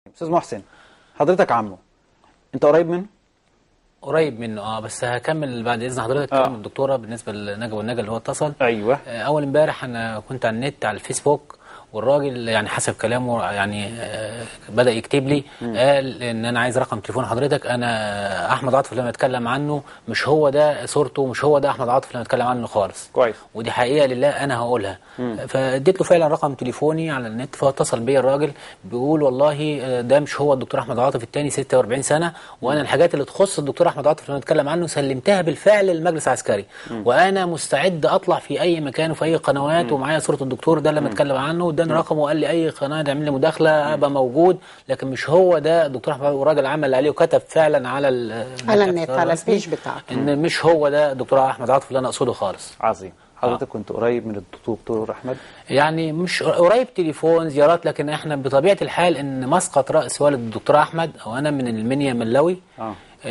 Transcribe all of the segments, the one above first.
استاذ محسن حضرتك عمه انت قريب منه قريب منه اه بس هكمل بعد اذن حضرتك آه. كلام الدكتوره بالنسبه لنجا والنجا اللي هو اتصل ايوه آه، اول امبارح انا كنت على النت على الفيسبوك والراجل يعني حسب كلامه يعني آه، بدا يكتب لي قال ان انا عايز رقم تليفون حضرتك انا احمد عاطف لما اتكلم عنه مش هو ده صورته مش هو ده احمد عاطف لما اتكلم عنه خالص كويس. ودي حقيقه لله انا هقولها فاديت له فعلا رقم تليفوني على النت فاتصل بيا الراجل بيقول والله آه، ده مش هو الدكتور احمد عاطف الثاني 46 سنه وانا الحاجات اللي تخص الدكتور احمد عاطف لما اتكلم عنه سلمتها بالفعل للمجلس العسكري وانا مستعد اطلع في اي مكان وفي اي قنوات ومعايا صوره الدكتور ده لما اتكلم عنه واداني رقمه وقال لي اي قناه تعمل لي مداخله ابقى موجود لكن مش هو ده الدكتور احمد والراجل عمل عليه وكتب فعلا على ال- على النت، على الرسمي البيج بتاعته. ان مش هو ده الدكتور احمد عاطف اللي انا اقصده خالص عظيم حضرتك كنت قريب من الدكتور دكتور احمد يعني مش قريب تليفون زيارات لكن احنا بطبيعه الحال ان مسقط راس والد الدكتور احمد او انا من المنيا ملوي اه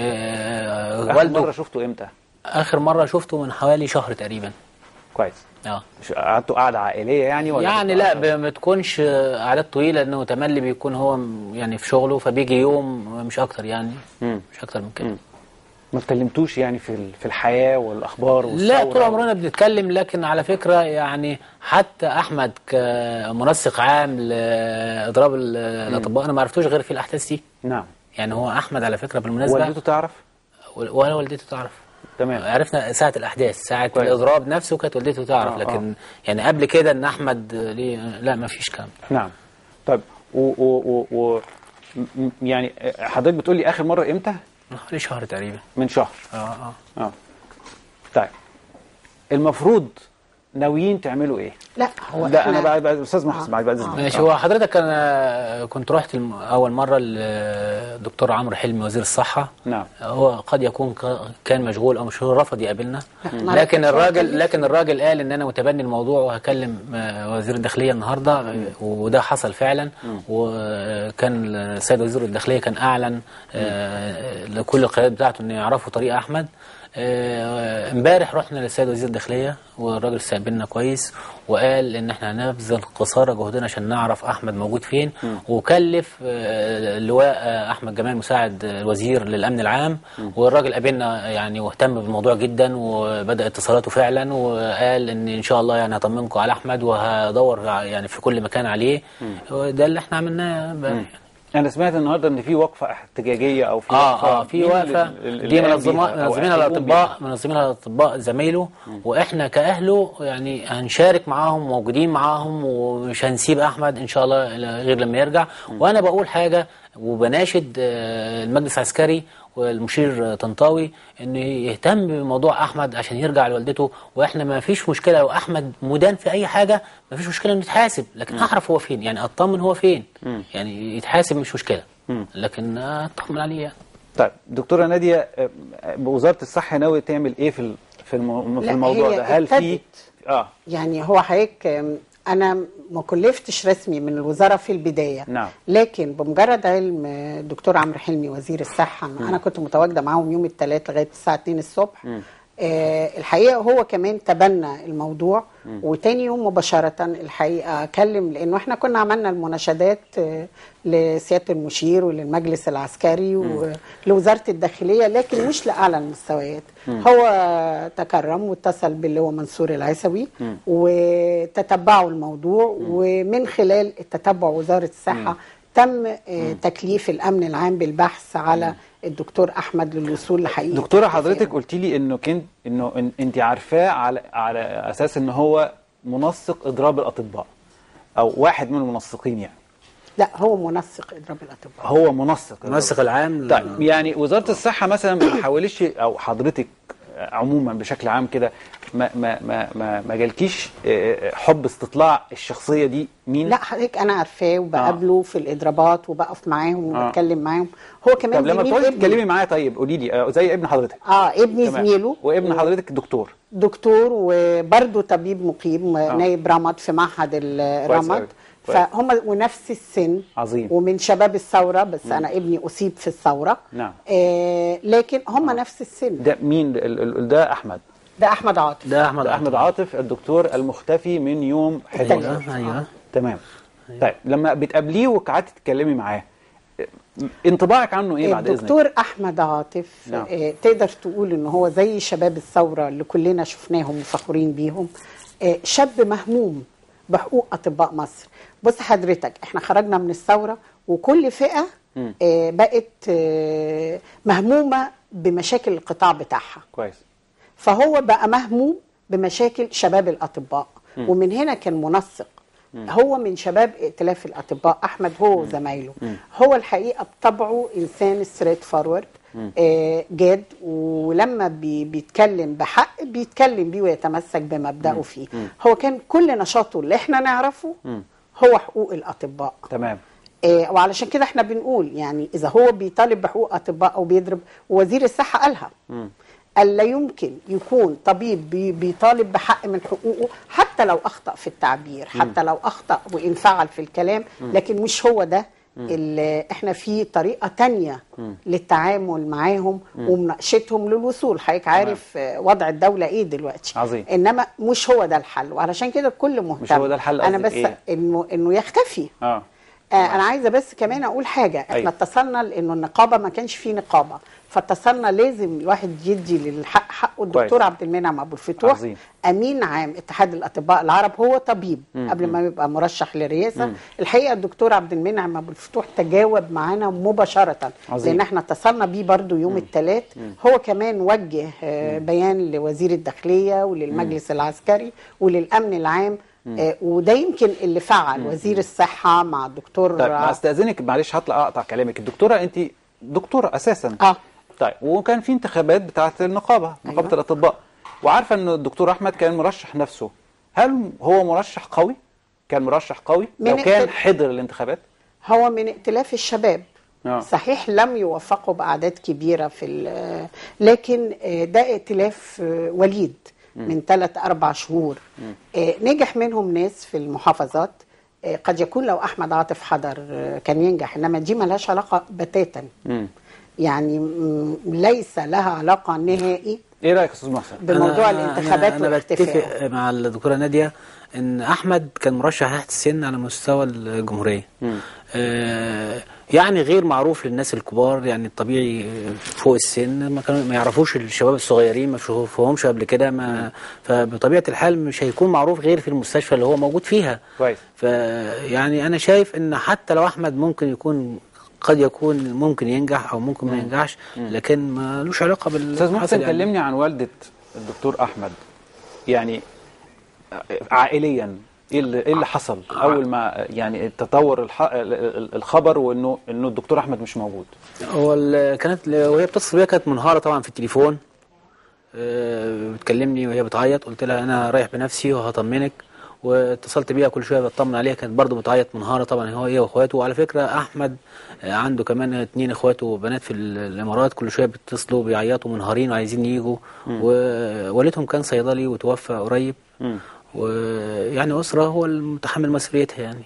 آه اخر والده مره شفته امتى اخر مره شفته من حوالي شهر تقريبا كويس اه مش قعدتوا قعده عائليه يعني ولا يعني كنتوا لا قعدة- ب- ما تكونش اعداد طويله لانه تملي بيكون هو م- يعني في شغله فبيجي يوم مش اكتر يعني مم. مش اكتر من كده ما اتكلمتوش يعني في ال- في الحياه والاخبار لا والثورة طول عمرنا بنتكلم لكن على فكرة يعني حتى أحمد كمنسق عام لإضراب ال- الأطباء أنا ما عرفتوش غير في الأحداث دي نعم يعني هو أحمد على فكرة بالمناسبة والدته تعرف ولا والدته تعرف تمام عرفنا ساعة الأحداث ساعة كويس. الإضراب نفسه كانت والدته تعرف آه، لكن يعني قبل كده إن أحمد ليه لا ما فيش كلام نعم طيب و, و, و, و م- م- يعني حضرتك بتقول لي اخر مره امتى من حوالي شهر تقريبا من شهر اه اه اه طيب المفروض ناويين تعملوا ايه لا هو ده إحنا- انا بعد بعد استاذ محسن آه. بعد بعد اذنك ماشي آه. هو حضرتك انا كنت رحت الم- اول مره للدكتور عمرو حلمي وزير الصحه نعم. هو قد يكون ك- كان مشغول او مش هو رفض يقابلنا ما لكن رفضش الراجل يكلمني. لكن الراجل قال ان انا متبني الموضوع وهكلم آه، وزير الداخليه النهارده آه، وده حصل فعلا وكان السيد وزير الداخليه كان اعلن آه، لكل القيادات بتاعته ان يعرفوا طريق احمد آه، امبارح رحنا للسيد وزير الداخليه والراجل استقبلنا كويس وقال ان احنا هنبذل قصارى جهدنا عشان نعرف احمد موجود فين وكلف آه، اللواء آه، احمد جمال مساعد الوزير للامن العام والراجل قابلنا يعني واهتم بالموضوع جدا وبدا اتصالاته فعلا وقال ان ان شاء الله يعني هطمنكم على احمد وهدور ع- يعني في كل مكان عليه ده اللي احنا عملناه امبارح انا سمعت النهارده ان في وقفه احتجاجيه او في اه وقفة اه في مين وقفه اللي- اللي دي قام منظمه بيها أو منظمينها هيقوم الاطباء منظمينها الاطباء زمايله واحنا كاهله يعني هنشارك معاهم موجودين معاهم ومش هنسيب احمد ان شاء الله إلى- غير لما يرجع وانا بقول حاجه وبناشد آه، المجلس العسكري والمشير طنطاوي انه يهتم بموضوع احمد عشان يرجع لوالدته واحنا ما فيش مشكله لو احمد مدان في اي حاجه ما فيش مشكله انه يتحاسب لكن اعرف هو فين يعني اطمن هو فين يعني يتحاسب مش مشكله لكن اطمن عليه يعني طيب دكتوره ناديه آه، وزاره الصحه ناويه تعمل ايه في ال- في الم- في لا، الموضوع هي ده هل في ابتدت. اه يعني هو حضرتك أم، انا ما كلفتش رسمي من الوزاره في البدايه نعم. لكن بمجرد علم الدكتور عمرو حلمي وزير الصحه انا كنت متواجده معاهم يوم الثلاث لغايه الساعه 2 الصبح آه الحقيقه هو كمان تبنى الموضوع وتاني يوم مباشره الحقيقه كلم لانه احنا كنا عملنا المناشدات آه لسياده المشير وللمجلس العسكري ولوزاره الداخليه لكن مش لاعلى المستويات هو تكرم واتصل باللي هو منصور العيسوي وتتبعوا الموضوع ومن خلال التتبع وزاره الصحه تم آه، تكليف الامن العام بالبحث على الدكتور احمد للوصول لحقيقه دكتوره التفاهم. حضرتك قلت لي انه كنت انه إن انت عارفاه على على اساس ان هو منسق اضراب الاطباء او واحد من المنسقين يعني لا هو منسق اضراب الاطباء هو منسق المنسق العام طيب يعني وزاره الصحه مثلا ما حاولش او حضرتك عموما بشكل عام كده ما ما ما ما, ما جالكيش آه، حب استطلاع الشخصيه دي مين لا حضرتك انا عارفاه وبقابله في الاضرابات وبقف معاهم آه. وبتكلم معاهم هو كمان طب لما زميل بتقعدي ابني. تتكلمي معايا طيب قولي لي آه، زي ابن حضرتك اه ابني تمام. زميله وابن حضرتك دكتور دكتور وبرضه طبيب مقيم نايب رمد في معهد ال- كويس رمد أوي. كويس. فهم ونفس السن عظيم. ومن شباب الثوره بس انا ابني اصيب في الثوره نعم. آه لكن هم نفس السن ده مين ال- ال- ده احمد ده احمد عاطف ده احمد ده احمد عاطف الدكتور المختفي من يوم 11 التاني. ايوه تمام طيب لما بتقابليه وقعدتي تتكلمي معاه انطباعك عنه ايه بعد اذنك الدكتور احمد عاطف نعم. آه، تقدر تقول ان هو زي شباب الثوره اللي كلنا شفناهم وفخورين بيهم آه، شاب مهموم بحقوق اطباء مصر بص حضرتك احنا خرجنا من الثوره وكل فئه آه، بقت آه، مهمومه بمشاكل القطاع بتاعها كويس فهو بقى مهموم بمشاكل شباب الاطباء ومن هنا كان منسق هو من شباب ائتلاف الاطباء احمد هو وزمايله هو الحقيقه بطبعه انسان ستريت فورورد جاد ولما بي بيتكلم بحق بيتكلم بيه ويتمسك بمبدأه فيه هو كان كل نشاطه اللي احنا نعرفه هو حقوق الاطباء تمام آه، وعلشان كده احنا بنقول يعني اذا هو بيطالب بحقوق اطباء او بيضرب وزير الصحه قالها قال لا يمكن يكون طبيب بي- بيطالب بحق من حقوقه حتى لو اخطا في التعبير حتى لو اخطا وان فعل في الكلام لكن مش هو ده اللي احنا في طريقه تانية للتعامل معاهم ومناقشتهم للوصول حضرتك عارف آه، وضع الدوله ايه دلوقتي عظيم. انما مش هو ده الحل وعلشان كده الكل مهتم هو ده الحل انا قصدك بس إيه؟ انه انه يختفي اه آه انا عايزه بس كمان اقول حاجه احنا أيوة. اتصلنا لانه النقابه ما كانش فيه نقابه فاتصلنا لازم الواحد يدي للحق حقه الدكتور كويس. عبد المنعم ابو الفتوح عظيم. امين عام اتحاد الاطباء العرب هو طبيب قبل ما يبقى مرشح للرئاسه الحقيقه الدكتور عبد المنعم ابو الفتوح تجاوب معانا مباشره عظيم. لان احنا اتصلنا بيه برضو يوم الثلاث هو كمان وجه آه، بيان لوزير الداخليه وللمجلس العسكري وللامن العام آه، وده يمكن اللي فعل وزير الصحه مع الدكتور طيب ما استاذنك معلش هطلع اقطع كلامك الدكتوره انت دكتوره اساسا اه طيب وكان في انتخابات بتاعه النقابه نقابه أيوة. الاطباء وعارفه ان الدكتور احمد كان مرشح نفسه هل هو مرشح قوي كان مرشح قوي من لو كان الت- حضر الانتخابات هو من ائتلاف الشباب آه. صحيح لم يوفقوا باعداد كبيره في ال- لكن آه، ده ائتلاف آه، وليد من ثلاث اربع شهور آه، نجح منهم ناس في المحافظات آه، قد يكون لو احمد عاطف حضر آه، كان ينجح انما دي ملهاش علاقه بتاتا مم. يعني م- ليس لها علاقه نهائي ايه رايك يا استاذ محسن بموضوع أنا- الانتخابات أنا, أنا واختفائه بتفق مع الدكتورة نادية إن أحمد كان مرشح تحت السن على مستوى الجمهورية آه يعني غير معروف للناس الكبار يعني الطبيعي فوق السن ما كانوا ما يعرفوش الشباب الصغيرين ما شافوهمش قبل كده ما فبطبيعة الحال مش هيكون معروف غير في المستشفى اللي هو موجود فيها كويس. فيعني أنا شايف إن حتى لو أحمد ممكن يكون قد يكون ممكن ينجح او ممكن ما ينجحش لكن ما لوش علاقه بال استاذ محسن حصل يعني. كلمني عن والده الدكتور احمد يعني عائليا ايه اللي ايه اللي حصل اول ما يعني تطور الح... ال- ال- الخبر وانه انه الدكتور احمد مش موجود هو ال- كانت وهي بتتصل بيا كانت منهاره طبعا في التليفون آه، بتكلمني وهي بتعيط قلت لها انا رايح بنفسي وهطمنك واتصلت بيها كل شويه بطمن عليها كانت برضه بتعيط منهاره طبعا هو هي واخواته وعلى فكره احمد آه، عنده كمان اتنين اخواته وبنات في ال- الامارات كل شويه بيتصلوا بيعيطوا منهارين وعايزين يجوا ووالدهم كان صيدلي وتوفى قريب ويعني اسره هو المتحمل مسؤوليتها يعني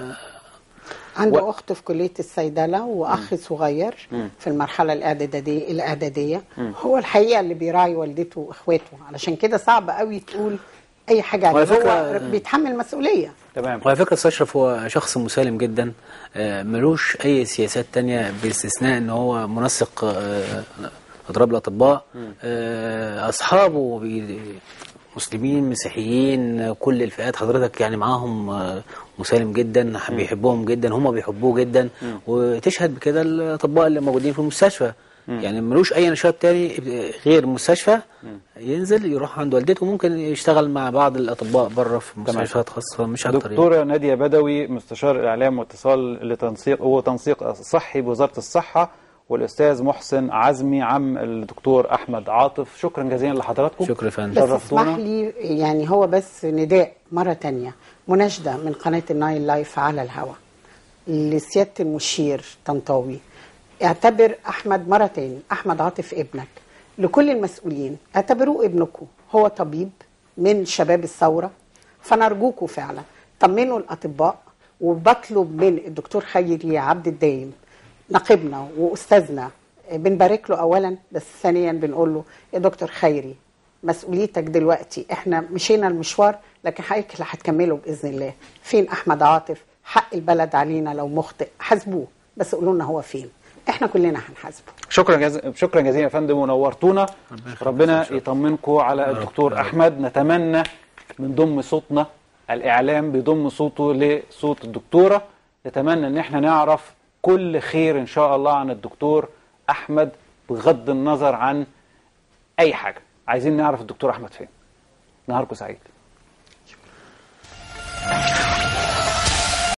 عنده و- اخت في كليه الصيدله واخ صغير في المرحله الاعداديه الاعداديه هو الحقيقه اللي بيراعي والدته واخواته علشان كده صعب قوي تقول اي حاجه عليه وعلى هو فكرة- بيتحمل مسؤوليه تمام وعلى فكرة أستاذ أشرف هو شخص مسالم جدا آه، ملوش أي سياسات تانية باستثناء إن هو منسق آه، أضراب الأطباء آه، أصحابه بي- مسلمين مسيحيين آه، كل الفئات حضرتك يعني معاهم آه، مسالم جدا بيحبهم جدا هم بيحبوه جدا وتشهد بكده الأطباء اللي موجودين في المستشفى يعني ملوش أي نشاط تاني غير المستشفى ينزل يروح عند والدته ممكن يشتغل مع بعض الأطباء بره في مستشفيات خاصة مش أكتر يعني. دكتورة نادية بدوي مستشار الإعلام واتصال لتنسيق وتنسيق صحي بوزارة الصحة والأستاذ محسن عزمي عم الدكتور أحمد عاطف شكرا جزيلا لحضراتكم شكرا يا فندم بس شرفتونا. اسمح لي يعني هو بس نداء مره تانية مناشده من قناه النايل لايف على الهواء لسياده المشير طنطاوي اعتبر احمد مره تاني احمد عاطف ابنك لكل المسؤولين اعتبروه ابنكم هو طبيب من شباب الثوره فنرجوكم فعلا طمنوا الاطباء وبطلب من الدكتور خيري عبد الدايم نقيبنا واستاذنا بنبارك له اولا بس ثانيا بنقول له يا دكتور خيري مسؤوليتك دلوقتي احنا مشينا المشوار لكن حضرتك اللي هتكمله باذن الله فين احمد عاطف حق البلد علينا لو مخطئ حاسبوه بس قولوا لنا هو فين احنا كلنا هنحاسبه شكرا جز... شكرا جزيلا يا فندم ونورتونا ربنا يطمنكم على الدكتور احمد نتمنى من ضم صوتنا الاعلام بيضم صوته لصوت الدكتوره نتمنى ان احنا نعرف كل خير ان شاء الله عن الدكتور احمد بغض النظر عن اي حاجه عايزين نعرف الدكتور احمد فين نهاركم سعيد